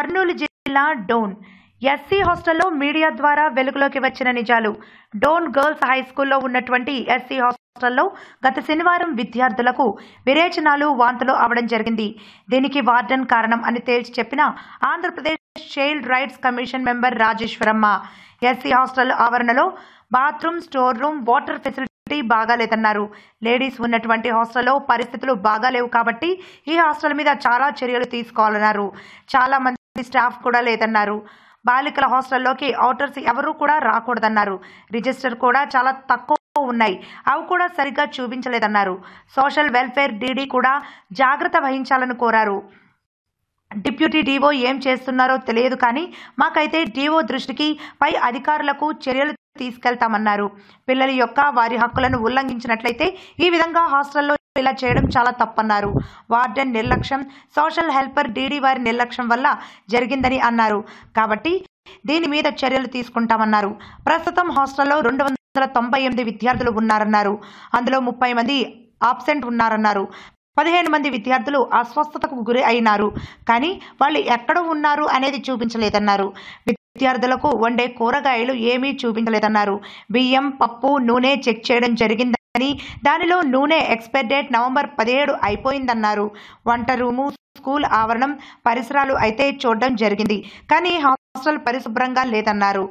కర్నూలు జిల్లా డోన్ ఎస్సీ హాస్టల్లో మీడియా ద్వారా వెలుగులోకి వచ్చిన నిజాలు డోన్ గర్ల్స్ హై స్కూల్లో ఉన్నటువంటి ఎస్సీ హాస్టల్లో గత శనివారం విద్యార్థులకు విరేచనాలు వాంతులు అవడం జరిగింది దీనికి వార్డెన్ కారణం అని తేల్చి చెప్పిన Andhra Pradesh child rights commission member Rajeswaramma SC hostel ఆవరణలో bathroom store room water facility బాగాలేదన్నారు లేడీస్ ఉన్నటువంటి హాస్టల్లో పరిస్థితులు బాగాలేవు కాబట్టి ఈ హాస్టల్ మీద చాలా చర్యలు తీసుకోవాలన్నారు చాలా మంది స్టాఫ్ కూడా లేదన్నారు బాలికల హాస్టల్లోకి అవుటర్స్ ఎవరూ కూడా రాకూడదన్నారు రిజిస్టర్ కూడా చాలా తక్కువ ఉన్నాయి అవి కూడా సరిగ్గా చూపించలేదన్నారు సోషల్ వెల్ఫేర్ డీడీ కూడా జాగ్రత్త వహించాలని కోరారు డిప్యూటీ డీఓ ఏం చేస్తున్నారో తెలియదు కానీ మాకైతే డీఓ దృష్టికి పై అధికారులకు చర్యలు తీసుకెళ్తామన్నారు పిల్లల యొక్క వారి హక్కులను ఉల్లంఘించినట్లయితే ఈ విధంగా హాస్టల్లో ఇలా చేయడం చాలా తప్పన్నారు వార్డెన్ నిర్లక్ష్యం సోషల్ హెల్పర్ డీడీ వారి నిర్లక్ష్యం వల్ల జరిగిందని అన్నారు కాబట్టి దీని మీద చర్యలు తీసుకుంటామన్నారు ప్రస్తుతం హాస్టల్లో రెండు వందల తొంభై ఎనిమిది విద్యార్థులు ఉన్నారన్నారు అందులో ముప్పై మంది ఆబ్సెంట్ ఉన్నారన్నారు పదిహేను మంది విద్యార్థులు అస్వస్థతకు గురి అయినారు కానీ వాళ్ళు ఎక్కడ ఉన్నారు అనేది చూపించలేదన్నారు విద్యార్థులకు వండే కూరగాయలు ఏమీ చూపించలేదన్నారు బియ్యం పప్పు నూనె చెక్ చేయడం జరిగిందని దానిలో నూనె ఎక్స్పైర్ డేట్ నవంబర్ పదిహేడు అయిపోయిందన్నారు వంట రూము స్కూల్ ఆవరణం పరిసరాలు అయితే చూడడం జరిగింది కానీ హాస్టల్ పరిశుభ్రంగా లేదన్నారు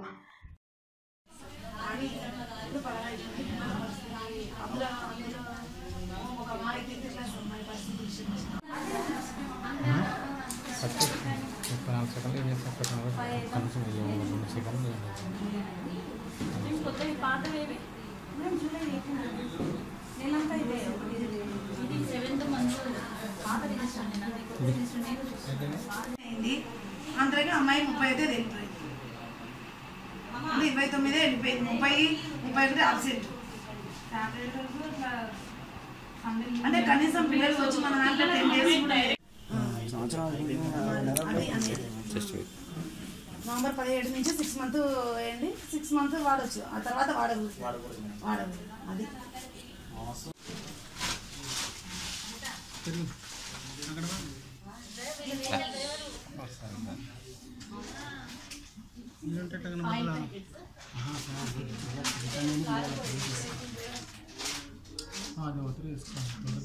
ముప్పై నాలుగు సెకండ్లు ఏం చేస్తాం పెట్టిన కనీసం రెండు సెకండ్లు కొత్తవి పాతవేవి ఇది సెవెంత్ మంత్ పాత రిజిస్టర్ అండి నాది కొత్త రిజిస్టర్ నేను అయింది అంతలోకి అమ్మాయి ముప్పై అయితే వెళ్ళిపోయింది అంటే ఇరవై తొమ్మిదే వెళ్ళిపోయింది ముప్పై ముప్పై ఒకటి అబ్సెంట్ అంటే కనీసం పిల్లలు వచ్చి మన దాంట్లో టెన్ డేస్ కూడా అది అనేది నవంబర్ పదిహేడు నుంచి సిక్స్ మంత్ వేయండి సిక్స్ మంత్ వాడచ్చు ఆ తర్వాత వాడదు వాడదు అది అది ఒత్తిడి వేసుకోండి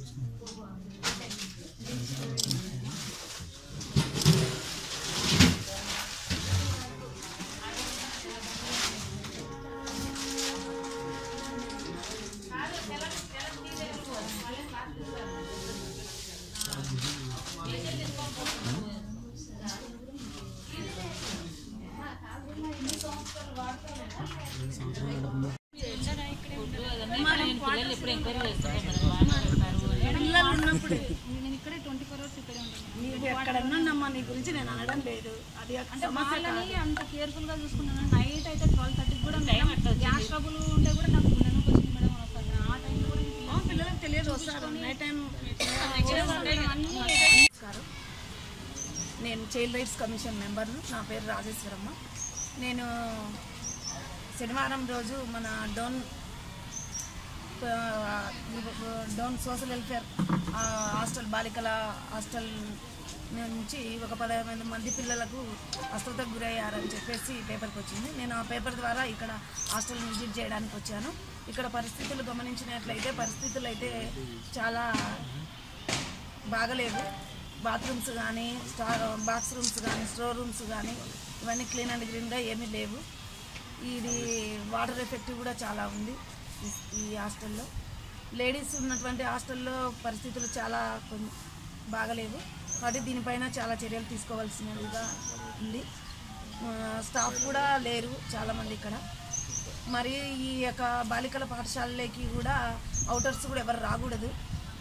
పిల్లలు ఎప్పుడు ఎంక్వైరీ చేస్తారు మేడం పిల్లలు ఉన్నప్పుడు నేను ఇక్కడే ట్వంటీ ఫోర్ అవర్స్ ఇక్కడే ఉంటాను నీకు ఎక్కడన్నానమ్మా నీ గురించి నేను అనడం లేదు అది అంటే వాళ్ళని అంత కేర్ఫుల్ గా చూసుకున్నాను నైట్ అయితే ట్వెల్వ్ థర్టీకి కూడా మేడం గ్యాస్ ట్రబుల్ ఉంటే కూడా నాకు గుండె నొప్పి వచ్చింది మేడం వస్తారు ఆ టైంలో కూడా నేను పిల్లలు పిల్లలకు తెలియదు వస్తారు నైట్ టైం అన్ని నమస్కారం నేను చైల్డ్ రైట్స్ కమిషన్ మెంబర్ను నా పేరు రాజేశ్వరమ్మ నేను శనివారం రోజు మన డోన్ ఆ, డోన్ సోషల్ వెల్ఫేర్ ఆ, హాస్టల్ బాలికల హాస్టల్ నుంచి ఒక పదహైదు మంది పిల్లలకు అస్వస్థకు గురయ్యారని చెప్పేసి పేపర్కి వచ్చింది నేను ఆ పేపర్ ద్వారా ఇక్కడ హాస్టల్ విజిట్ చేయడానికి వచ్చాను ఇక్కడ పరిస్థితులు గమనించినట్లయితే పరిస్థితులు అయితే చాలా బాగలేవు బాత్రూమ్స్ కానీ స్టార్ బాక్స్ రూమ్స్ కానీ స్టోర్ రూమ్స్ కానీ ఇవన్నీ క్లీన్ అండ్ గ్రీన్గా ఏమీ లేవు ఇది వాటర్ ఎఫెక్ట్ కూడా చాలా ఉంది ఈ- ఈ హాస్టల్లో లేడీస్ ఉన్నటువంటి హాస్టల్లో పరిస్థితులు చాలా కొన్- బాగలేవు కాబట్టి దీనిపైన చాలా చర్యలు తీసుకోవాల్సినదిగా ఉంది ఆ, స్టాఫ్ కూడా లేరు చాలామంది ఇక్కడ మరి ఈ యొక్క బాలికల పాఠశాలలోకి కూడా అవుటర్స్ కూడా ఎవరు రాకూడదు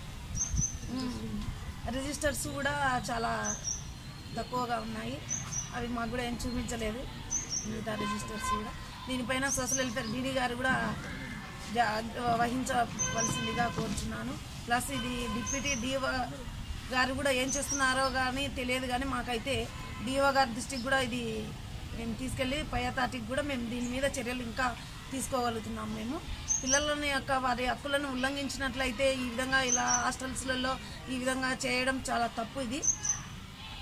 రిజిస్టర్స్ కూడా చాలా తక్కువగా ఉన్నాయి అవి మాకు కూడా ఏం చూపించలేదు మిగతా రిజిస్టర్స్ కూడా దీనిపైన సోషల్ వెల్ఫేర్ డీడీ గారు కూడా జా- వహించవలసిందిగా కోరుచున్నాను ప్లస్ ఇది డిప్యూటీ డిఓ గారు కూడా ఏం చేస్తున్నారో కానీ తెలియదు కానీ మాకైతే డిఓ గారి దృష్టికి కూడా ఇది మేము తీసుకెళ్ళి పై అథారిటీకి కూడా మేము దీని మీద చర్యలు ఇంకా తీసుకోగలుగుతున్నాం మేము పిల్లలని యొక్క వారి హక్కులను ఉల్లంఘించినట్లయితే ఈ విధంగా ఇలా హాస్టల్స్లలో ఈ విధంగా చేయడం చాలా తప్పు ఇది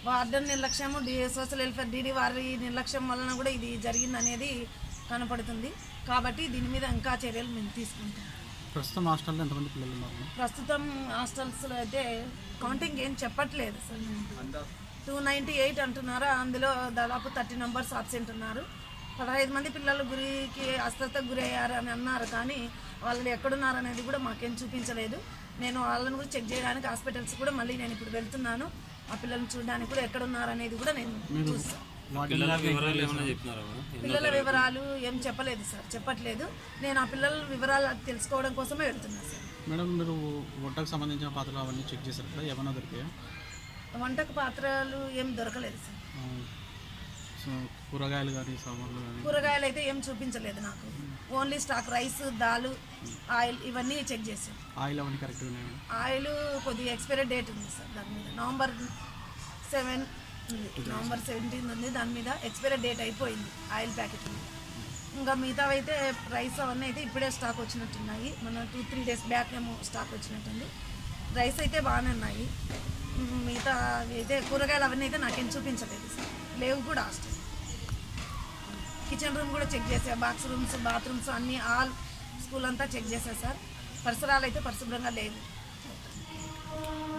వార్డెన్ నిర్లక్ష్యము డి సోషల్ వెల్ఫేర్ డీడీ వారి నిర్లక్ష్యం వలన కూడా ఇది జరిగింది అనేది కనపడుతుంది కాబట్టి దీని మీద ఇంకా చర్యలు మేము తీసుకుంటాం ప్రస్తుతం హాస్టల్లో ఎంతమంది పిల్లలు ఉన్నారు ప్రస్తుతం హాస్టల్స్లో అయితే కౌంటింగ్ ఏం చెప్పట్లేదు సార్ టూ నైంటీ ఎయిట్ అంటున్నారు అందులో దాదాపు థర్టీ మెంబర్స్ అబ్సెంట్ ఉన్నారు పదహైదు మంది పిల్లలు గురికి అస్వస్థతకు గురయ్యారు అని అన్నారు కానీ వాళ్ళు ఎక్కడున్నారు అనేది కూడా మాకేం చూపించలేదు నేను వాళ్ళని కూడా చెక్ చేయడానికి హాస్పిటల్స్ కూడా మళ్ళీ నేను ఇప్పుడు వెళ్తున్నాను ఆ పిల్లల్ని చూడడానికి కూడా ఎక్కడున్నారు అనేది కూడా నేను చూస్తాను వార్డెన్ పిల్లల వివరాలు ఏం చెప్పలేదు సార్ చెప్పట్లేదు నేను ఆ పిల్లల వివరాలు తెలుసుకోవడం కోసమే వెళ్తున్నాను సార్ మేడం మీరు వంటకు సంబంధించిన పాత్రలు అవన్నీ చెక్ చేశారు కదా ఏమైనా దొరికాయా వంటకు పాత్రలు ఏం దొరకలేదు సార్ ఆ, సో కూరగాయలు కానీ సామాన్లు కానీ కూరగాయలు అయితే ఏం చూపించలేదు నాకు ఓన్లీ స్టాక్ రైస్ దాలు ఆయిల్ ఇవన్నీ చెక్ చేసాం ఆయిల్ అవన్నీ కరెక్ట్గా ఉన్నాయి మేడం ఆయిల్ కొద్దిగా ఎక్స్పైరీ డేట్ ఉంది సార్ దాని మీద నవంబర్ సెవెన్ ఉంది నవంబర్ సెవెంటీన్ ఉంది దాని మీద ఎక్స్పైరీ డేట్ అయిపోయింది ఆయిల్ ప్యాకెట్ మీద ఇంకా మిగతావి అయితే రైస్ అవన్నీ అయితే ఇప్పుడే స్టాక్ వచ్చినట్టున్నాయి మన టూ త్రీ డేస్ బ్యాక్ ఏమో స్టాక్ వచ్చినట్టుంది రైస్ అయితే బాగానే ఉన్నాయి ఉమ్, మిగతా అవి అయితే కూరగాయలు అవన్నీ అయితే నాకేం చూపించలేదు సార్ లేవు కూడా హాస్టల్ కిచెన్ రూమ్ కూడా చెక్ చేసా బాక్స్ రూమ్స్ బాత్రూమ్స్ అన్నీ ఆల్ స్కూల్ అంతా చెక్ చేసా సార్ పరిసరాలు అయితే పరిశుభ్రంగా లేవు